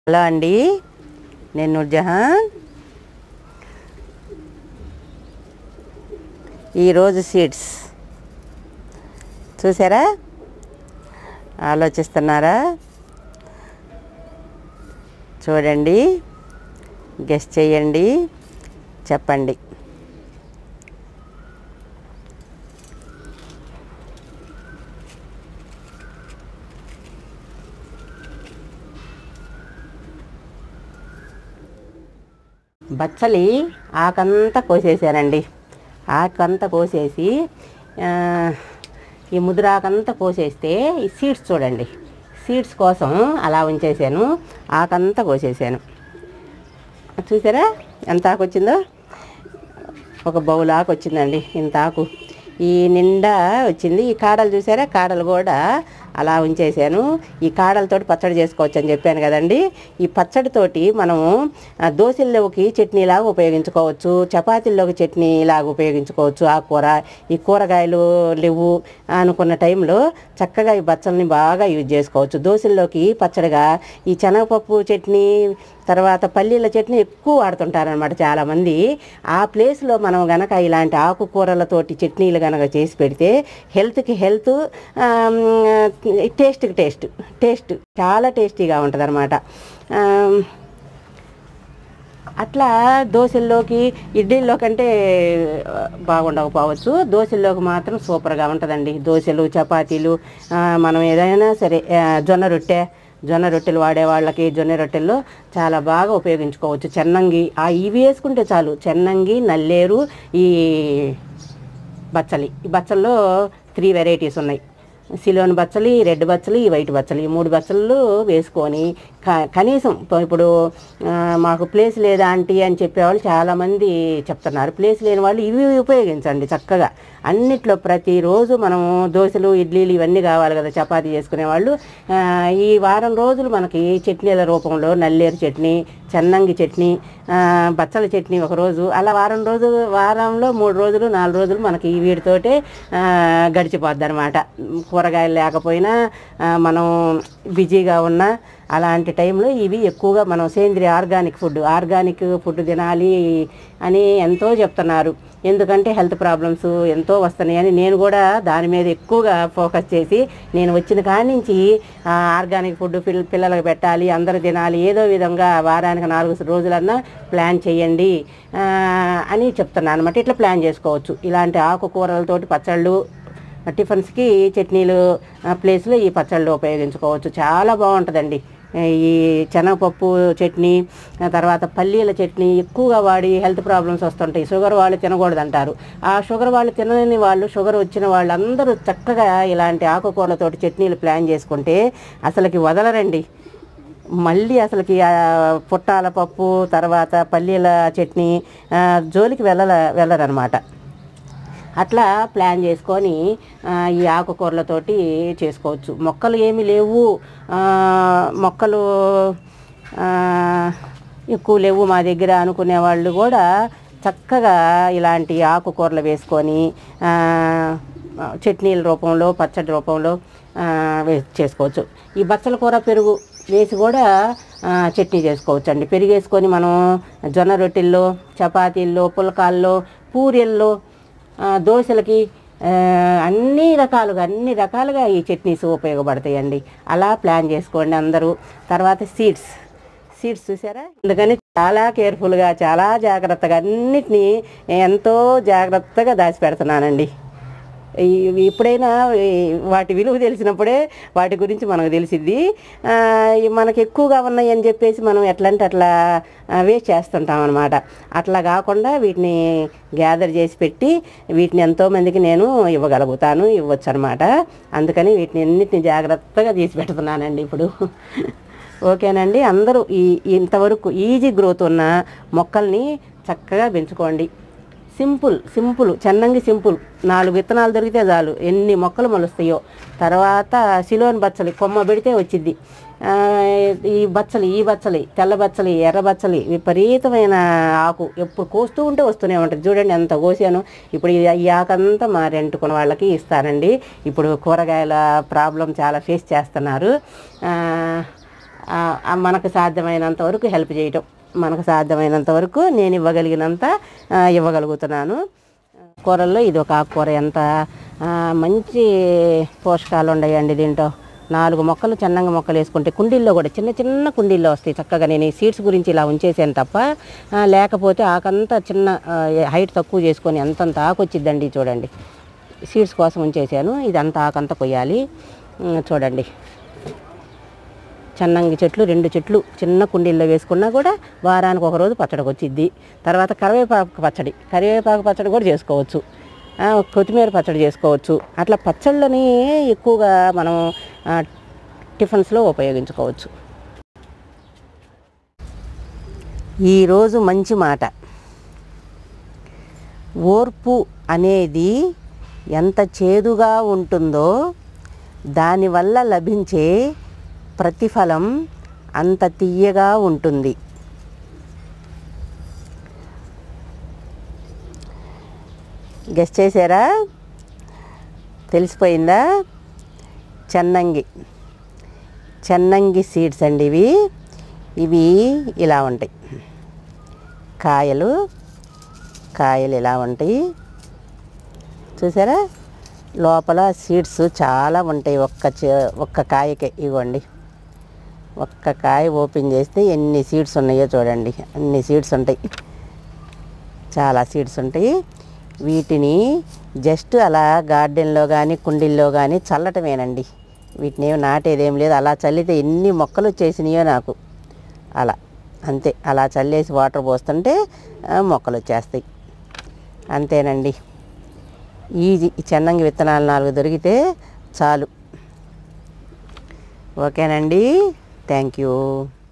hello అండి నేను నూర్జహాన్ ఈరోజు సీడ్స్ చూసారా ఆలోచిస్తున్నారా చూడండి గెస్ట్ చేయండి చెప్పండి బచ్చలి ఆకంతా కోసేసానండి ఆకంతా కోసేసి ఆ, ఈ ముదురాకంతా కోసేస్తే ఈ సీడ్స్ చూడండి సీడ్స్ కోసం అలా ఉంచేసాను ఆకంతా కోసేసాను చూసారా ఎంత ఆకు వచ్చిందో ఒక బౌల్ ఆకు వచ్చిందండి ఇంత ఆకు ఈ నిండా వచ్చింది ఈ కాడలు చూసారా కాడలు కూడా అలా ఉంచేసాను ఈ కాడలతోటి పచ్చడి చేసుకోవచ్చు అని చెప్పాను కదండి ఈ పచ్చడితోటి మనము ఆ, దోశల్లోకి చట్నీలాగా ఉపయోగించుకోవచ్చు చపాతీల్లోకి చట్నీలాగా ఉపయోగించుకోవచ్చు ఆ కూర ఈ కూరగాయలు లేవు అనుకున్న టైంలో చక్కగా ఈ బచ్చల్ని బాగా యూజ్ చేసుకోవచ్చు దోశల్లోకి పచ్చడిగా ఈ శనగపప్పు చట్నీ తర్వాత పల్లీల చట్నీ ఎక్కువ వాడుతుంటారనమాట చాలామంది ఆ ప్లేస్లో మనం గనక ఇలాంటి ఆకుకూరలతోటి చట్నీలు గనక చేసి పెడితే హెల్త్కి హెల్త్ టేస్ట్కి టేస్ట్ టేస్ట్ చాలా టేస్టీగా ఉంటుంది అనమాట అట్లా దోశల్లోకి ఇడ్లీల్లో కంటే ఆ, బాగుండకపోవచ్చు దోశల్లోకి మాత్రం సూపర్గా ఉంటుందండి దోశలు చపాతీలు ఆ, మనం ఏదైనా సరే ఆ, జొన్న రొట్టె జొన్న రొట్టెలు వాడే వాళ్ళకి జొన్న రొట్టెల్లో చాలా బాగా ఉపయోగించుకోవచ్చు చెన్నంగి ఆ ఇవి వేసుకుంటే చాలు చెన్నంగి నల్లేరు ఈ బచ్చలి ఈ బచ్చల్లో త్రీ వెరైటీస్ ఉన్నాయి సిలోన్ బచ్చలి రెడ్ బచ్చలి వైట్ బచ్చలి ఈ మూడు బచ్చలు వేసుకొని క- కనీసం ఇప్పు- ఇప్పుడు ఆ, మాకు ప్లేస్ లేదా ఆంటీ అని చెప్పేవాళ్ళు చాలామంది చెప్తున్నారు ప్లేస్ లేని వాళ్ళు ఇవి ఉపయోగించండి చక్కగా అన్నిట్లో ప్రతిరోజు మనము దోశలు ఇడ్లీలు ఇవన్నీ కావాలి కదా చపాతీ చేసుకునే వాళ్ళు ఆ, ఈ వారం రోజులు మనకి చట్నీల రూపంలో నల్లేరు చట్నీ చెన్నంగి చట్నీ ఆ, బచ్చల చట్నీ ఒక రోజు అలా వారం రోజులు వారంలో మూడు రోజులు నాలుగు రోజులు మనకి ఈ వీటితోటే ఆ, గడిచిపోద్ది అనమాట కూరగాయలు లేకపోయినా ఆ, మనం బిజీగా ఉన్నా అలాంటి టైంలో ఇవి ఎక్కువగా మనం సేంద్రియ ఆర్గానిక్ ఫుడ్ ఆర్గానిక్ ఫుడ్ తినాలి అని ఎంతో చెప్తున్నారు ఎందుకంటే హెల్త్ ప్రాబ్లమ్స్ ఎంతో వస్తున్నాయని నేను కూడా దాని మీద ఎక్కువగా ఫోకస్ చేసి నేను వచ్చిన కాడి నుంచి ఆ, ఆర్గానిక్ ఫుడ్ పిల్ల పిల్లలకు పెట్టాలి అందరూ తినాలి ఏదో విధంగా వారానికి నాలుగు రోజులన్నా ప్లాన్ చేయండి ఆ, అని చెప్తున్నాను అనమాట ఇట్లా ప్లాన్ చేసుకోవచ్చు ఇలాంటి ఆకుకూరలతోటి పచ్చళ్ళు టిఫిన్స్కి చట్నీలు ఆ, ప్లేస్లో ఈ పచ్చళ్ళు ఉపయోగించుకోవచ్చు చాలా బాగుంటుందండి ఈ శనగపప్పు చట్నీ ఆ తర్వాత పల్లీల చట్నీ ఎక్కువగా వాడి హెల్త్ ప్రాబ్లమ్స్ వస్తుంటాయి షుగర్ వాళ్ళు తినకూడదు అంటారు ఆ షుగర్ వాళ్ళు తినని వాళ్ళు షుగర్ వచ్చిన వాళ్ళందరూ చక్కగా ఇలాంటి ఆకుకూరలతోటి చట్నీలు ప్లాన్ చేసుకుంటే అసలుకి వదలరండి మళ్ళీ అసలుకి ఆ పుట్టాల పప్పు తర్వాత పల్లీల చట్నీ ఆ, జోలికి వెళ్ళల వెళ్ళరనమాట అట్లా ప్లాన్ చేసుకొని ఆ, ఈ ఆకుకూరలతోటి చేసుకోవచ్చు మొక్కలు ఏమీ లేవు ఆ, మొక్కలు ఆ, ఎక్కువ లేవు మా దగ్గర అనుకునే వాళ్ళు కూడా చక్కగా ఇలాంటి ఆకుకూరలు వేసుకొని ఆ, చట్నీల రూపంలో పచ్చడి రూపంలో ఆ, వే- చేసుకోవచ్చు ఈ బచ్చల కూర పెరుగు వేసి కూడా ఆ, చట్నీ చేసుకోవచ్చు అండి పెరుగు వేసుకొని మనం జొన్న రొట్టెల్లో చపాతీల్లో పుల్కాల్లో పూరీల్లో ఆ, దోశలకి ఆ, అన్ని రకాలుగా అన్ని రకాలుగా ఈ చట్నీస్ ఉపయోగపడతాయండి అలా ప్లాన్ చేసుకోండి అందరూ తర్వాత సీడ్స్ సీడ్స్ చూసారా అందుకని చాలా కేర్ఫుల్గా చాలా జాగ్రత్తగా అన్నిటినీ ఎంతో జాగ్రత్తగా దాచిపెడుతున్నానండి ఈ- ఎప్పుడైనా ఈ వాటి విలువ తెలిసినప్పుడే వాటి గురించి మనకు తెలిసిద్ది ఆ, ఈ మనకి ఎక్కువగా ఉన్నాయి అని చెప్పేసి మనం ఎట్లా అంటే అట్లా వేస్ట్ చేస్తుంటాం అనమాట అట్లా కాకుండా వీటిని గ్యాదర్ చేసి పెట్టి వీటిని ఎంతోమందికి నేను ఇవ్వగలుగుతాను ఇవ్వచ్చు అనమాట అందుకని వీటిని అన్నిటిని జాగ్రత్తగా తీసి పెడుతున్నానండి ఇప్పుడు ఓకేనండి అందరూ ఈ ఇంతవరకు ఈజీ గ్రోత్ ఉన్న మొక్కల్ని చక్కగా పెంచుకోండి సింపుల్ సింపుల్ చెన్నంగి సింపుల్ నాలుగు విత్తనాలు దొరికితే చాలు ఎన్ని మొక్కలు మొలుస్తాయో తర్వాత సిలోన్ బచ్చలి కొమ్మ పెడితే వచ్చింది ఈ బచ్చలి ఈ బచ్చలి తెల్ల బచ్చలి ఎర్ర బచ్చలి విపరీతమైన ఆకు ఎప్పుడు కోస్తూ ఉంటే వస్తూనే ఉంటుంది చూడండి ఎంత కోసాను ఇప్పుడు ఈ ఈ ఆకంతా మా రెంటుకున్న వాళ్ళకి ఇస్తానండి ఇప్పుడు కూరగాయల ప్రాబ్లం చాలా ఫేస్ చేస్తున్నారు ఆ, ఆ, ఆ మనకు సాధ్యమైనంత వరకు హెల్ప్ చేయటం మనకు సాధ్యమైనంత వరకు నేను ఇవ్వగలిగినంత ఆ, ఇవ్వగలుగుతున్నాను కూరల్లో ఇది ఒక ఆకుకూర ఎంత ఆ, మంచి పోషకాలు ఉన్నాయండి దీంట్లో నాలుగు మొక్కలు చెన్నంగా మొక్కలు వేసుకుంటే కుండీల్లో కూడా చిన్న చిన్న కుండీల్లో వస్తాయి చక్కగా నేను ఈ సీడ్స్ గురించి ఇలా ఉంచేసాను తప్ప ఆ, లేకపోతే ఆకంతా చిన్న ఆ, హైట్ తక్కువ చేసుకొని ఎంతంత ఆకు వచ్చిద్దండి చూడండి సీడ్స్ కోసం ఉంచేసాను ఇదంతా ఆకంతా కొయ్యాలి ఉమ్, చూడండి చెన్నంగి చెట్లు రెండు చెట్లు చిన్న కుండీల్లో వేసుకున్నా కూడా వారానికి ఒక రోజు పచ్చడికి వచ్చిద్ది తర్వాత కరివేపాకు పచ్చడి కరివేపాకు పచ్చడి కూడా చేసుకోవచ్చు ఆ, కొత్తిమీర పచ్చడి చేసుకోవచ్చు అట్లా పచ్చళ్ళని ఎక్కువగా మనం ఆ, టిఫిన్స్లో ఉపయోగించుకోవచ్చు ఈరోజు మంచి మాట ఓర్పు అనేది ఎంత చేదుగా ఉంటుందో దానివల్ల లభించే ప్రతిఫలం అంత తీయగా ఉంటుంది గెస్ట్ చేశారా తెలిసిపోయిందా చెన్నంగి చెన్నంగి సీడ్స్ అండి ఇవి ఇవి ఇలా ఉంటాయి కాయలు కాయలు ఇలా ఉంటాయి చూసారా లోపల సీడ్స్ చాలా ఉంటాయి ఒక్క చే- ఒక్క కాయకే ఇవ్వండి ఒక్క కాయ ఓపెన్ చేస్తే ఎన్ని సీడ్స్ ఉన్నాయో చూడండి అన్ని సీడ్స్ ఉంటాయి చాలా సీడ్స్ ఉంటాయి వీటిని జస్ట్ అలా గార్డెన్లో కానీ కుండీల్లో కానీ చల్లటమేనండి వీటిని ఏమి నాటేదేం లేదు అలా చల్లితే ఎన్ని మొక్కలు వచ్చేసినాయో నాకు అలా అంతే అలా చల్లేసి వాటర్ పోస్తుంటే ఆ, మొక్కలు వచ్చేస్తాయి అంతేనండి ఈజీ ఈ చెన్నంగి విత్తనాలు నాలుగు దొరికితే చాలు ఓకేనండి థ్యాంక్ యూ